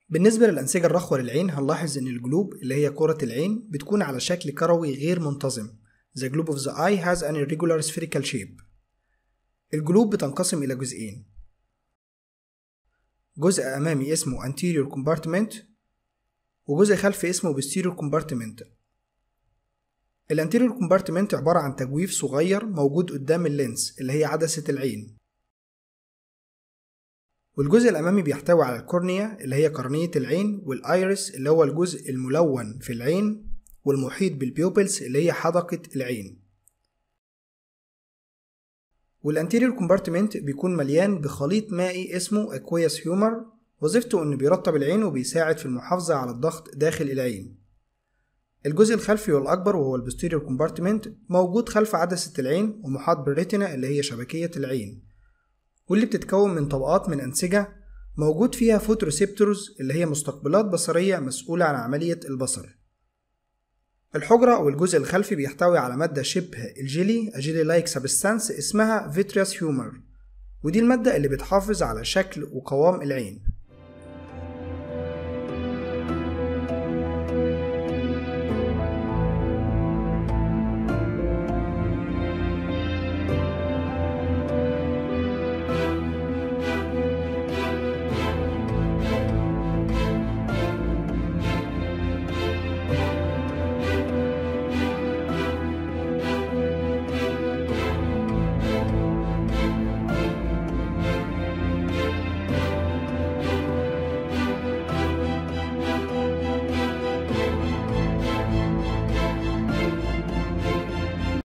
بالنسبة للأنسجة الرخوة للعين هنلاحظ إن الجلوب اللي هي كرة العين بتكون على شكل كروي غير منتظم The globe of the eye has an irregular spherical shape الجلوب بتنقسم إلى جزئين جزء أمامي اسمه anterior compartment وجزء خلفي اسمه posterior compartment الانتيريور كومبارتمنت عبارة عن تجويف صغير موجود قدام اللينس اللي هي عدسة العين والجزء الأمامي بيحتوي على الكورنيا اللي هي قرنية العين والآيرس اللي هو الجزء الملون في العين والمحيط بالبيوبلز اللي هي حدقة العين والانتيريور كومبارتمنت بيكون مليان بخليط مائي اسمه اكويس هيومر وظيفته انه بيرطب العين وبيساعد في المحافظة على الضغط داخل العين الجزء الخلفي والأكبر وهو البوستيريور كومبارتمنت موجود خلف عدسة العين ومحاط بالريتنا اللي هي شبكية العين واللي بتتكون من طبقات من أنسجة موجود فيها فوتوريسبتورز اللي هي مستقبلات بصرية مسؤولة عن عملية البصر الحجرة أو الجزء الخلفي بيحتوي على مادة شبه الجيلي أجيلي لايك سبستانس اسمها فيترياس هيومر ودي المادة اللي بتحافظ على شكل وقوام العين